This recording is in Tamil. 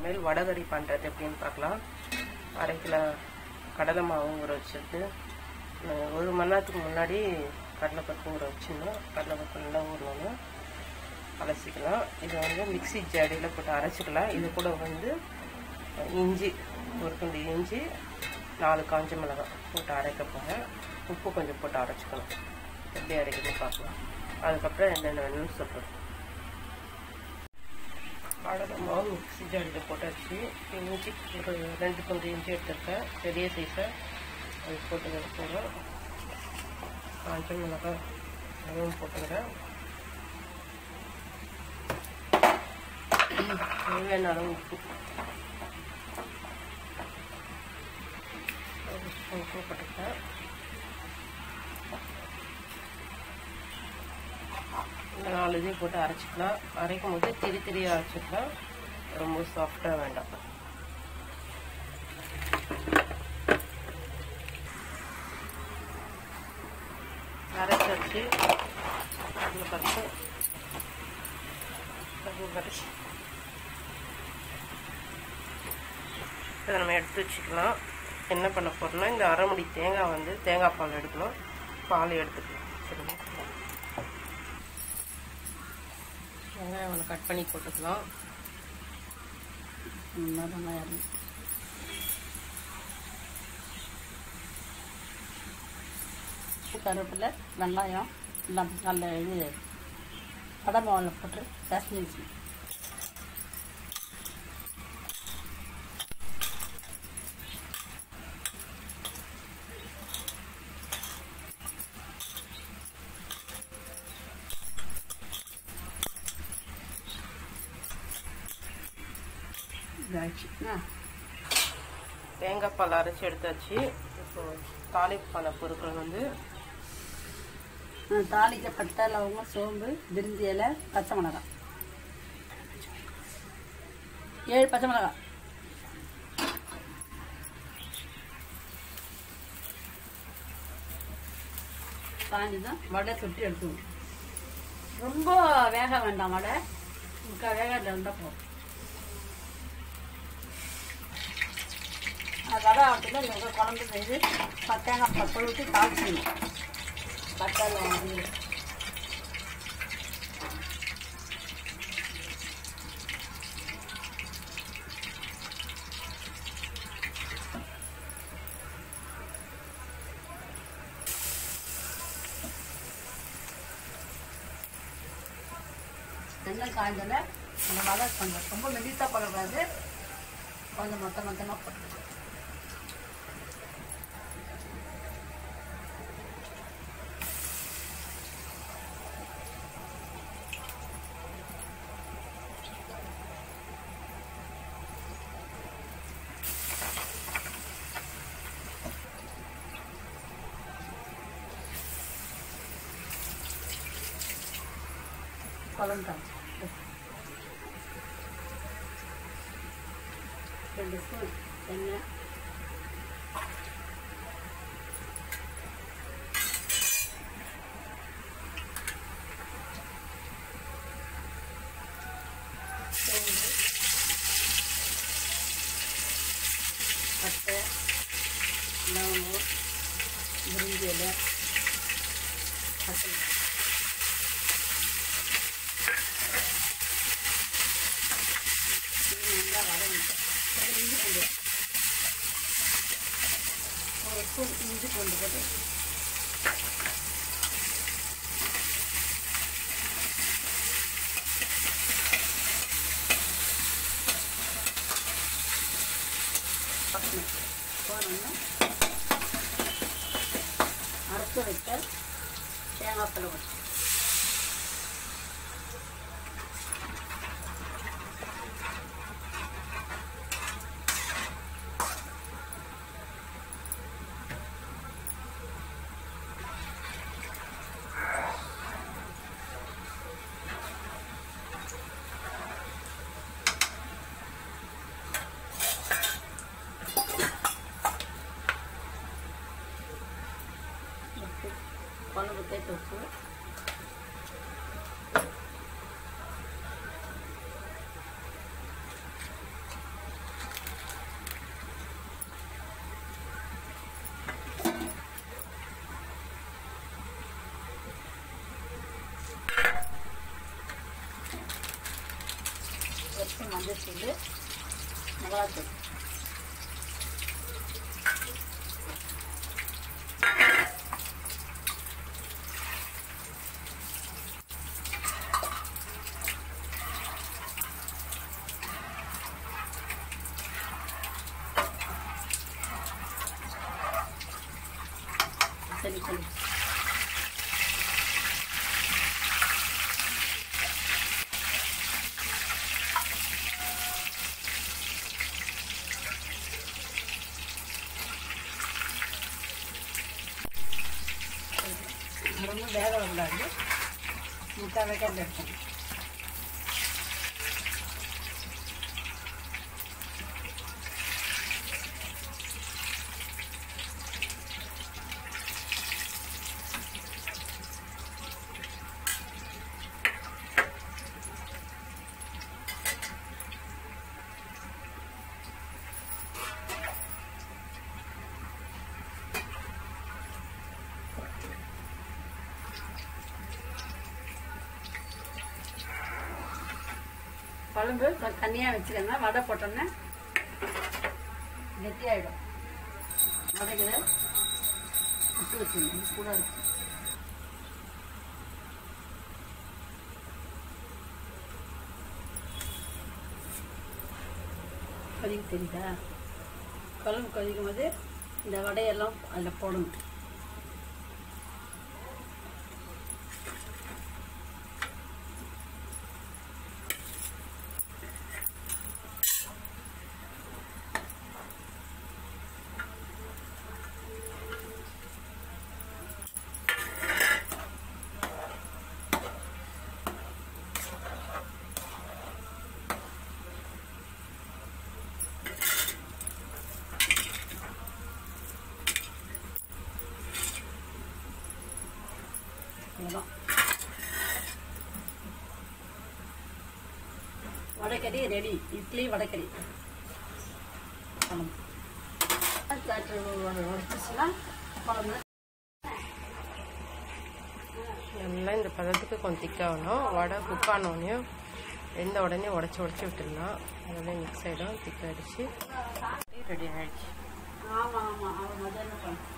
சமையல் வடகறி பண்ணுறது எப்படின்னு பார்க்கலாம் அரை கிலோ கடலை மாவு ஊற வச்சுருக்கு நான் ஒரு மணி நேரத்துக்கு முன்னாடி கடலைப்பருப்பு ஊற வச்சிடணும் கடலைப்பருப்பு நல்லா ஊறணும் அலசிக்கலாம் இது வந்து மிக்ஸி ஜாடியில் போட்டு அரைச்சிக்கலாம் இது கூட வந்து இஞ்சி ஒரு துண்டு இஞ்சி நாலு காஞ்ச மிளகாய் போட்டு அரைக்க போகிறேன் உப்பு கொஞ்சம் போட்டு அரைச்சிக்கணும் எப்படி அரைக்குதுன்னு பார்க்கலாம் அதுக்கப்புறம் என்னென்ன வேணும்னு சொல்கிறேன் கடலை மாவு மிக்ஸி ஜாடியில் போட்டாச்சு இஞ்சி ஒரு ரெண்டு துண்டு இஞ்சி எடுத்துருக்கேன் பெரிய சைஸை அது போட்டு போகிறோம் காஞ்ச மிளகாய் அதுவும் போட்டுக்கிறேன் தேவையான அளவு உப்பு ஒரு ஸ்பூன் உப்பு போட்டுக்கிறேன் இந்த நாலு இதையும் போட்டு அரைச்சிக்கலாம் அரைக்கும் போது திரி திரியாக அரைச்சிக்கலாம் ரொம்ப சாஃப்டாக வேண்டாம் அரைச்சாச்சு அதில் பருப்பு பருப்பு கரைச்சி இதை நம்ம எடுத்து வச்சுக்கலாம் என்ன பண்ண போகிறோம்னா இந்த அரை முடி தேங்காய் வந்து தேங்காய் பால் எடுக்கணும் பால் எடுத்துக்கலாம் சரிங்களா வெங்காயம் ஒன்று கட் பண்ணி போட்டுக்கலாம் வெங்காயம் கருவேப்பிலை வெங்காயம் எல்லாம் நல்ல இது கடமாவில் போட்டு காஷ்மீர் சில்லி. இதாச்சு ஆ தேங்காய் பால் அரைச்சி எடுத்தாச்சு இப்போ தாளிப்பு பண்ண பொருட்கள் வந்து தாளிக்க பட்டை லவங்கம் சோம்பு பிரிஞ்சி இலை பச்சை மிளகாய் ஏழு பச்சை மிளகாய் காஞ்சிதான் வடை சுட்டி எடுத்துக்கணும் ரொம்ப வேக வேண்டாம் வடை முக்கால் வேக இருந்தால் போதும் அது வடை ஆகத்துல இந்த குழம்பு செய்து தேங்காய் பத்து விட்டு தாளிச்சிடணும் பட்டை லவங்கம் எண்ணெய் காய்ஞ்சல அந்த வடை கொஞ்சம் ரொம்ப மெலிசா போடக்கூடாது கொஞ்சம் மொத்த மொத்தமாக போட்டு குழம்பு ரெண்டு ஸ்பூன் எண்ணெய் சோம்பு பட்டை லவங்கம் முருங்கை இலை பச்சை மிளகாய். இது நல்லா வதங்கிட்டு அப்புறம் இஞ்சி பூண்டு ஒரு ஸ்பூன் இஞ்சி பூண்டு போட்டு பக்கணும் போனோம்னா அரைச்சி வைத்த தேங்காய் பழம் உப்பு குழம்பு தேய்த்து உப்பு மஞ்சள் தூள் மிளகாத்தூள் சரி சரி ரொம்ப வேக விடக்கூடாது முட்டை வைக்கிறது எடுத்தோம் குழம்பு கொஞ்சம் தண்ணியாக வச்சுக்கோங்க வடை போட்டோன்னே கெட்டியாயிடும் வடைகளை விட்டு வச்சுக்கணும் சூடாக இருக்கும் கொதிக்க தெரியுதா குழம்பு கொதிக்கும் போது இந்த வடையெல்லாம் அதில் போடணும் அவ்வளோதான் வடைக்கறி ரெடி இட்லி வடைக்கறி குழம்பு உடச்சிச்சுன்னா குழம்பு எல்லாம் இந்த பதத்துக்கு கொஞ்சம் திக்காகணும் வடை குக் ஆனோடனையும் வெந்த உடனே உடச்சி உடச்சி விட்டுடலாம் அதெல்லாம் மிக்ஸ் ஆகிடும் திக்காகிடுச்சு ரெடி ஆகிடுச்சு ஆமாம் ஆமாம் அவன் மதியானம் குழம்பு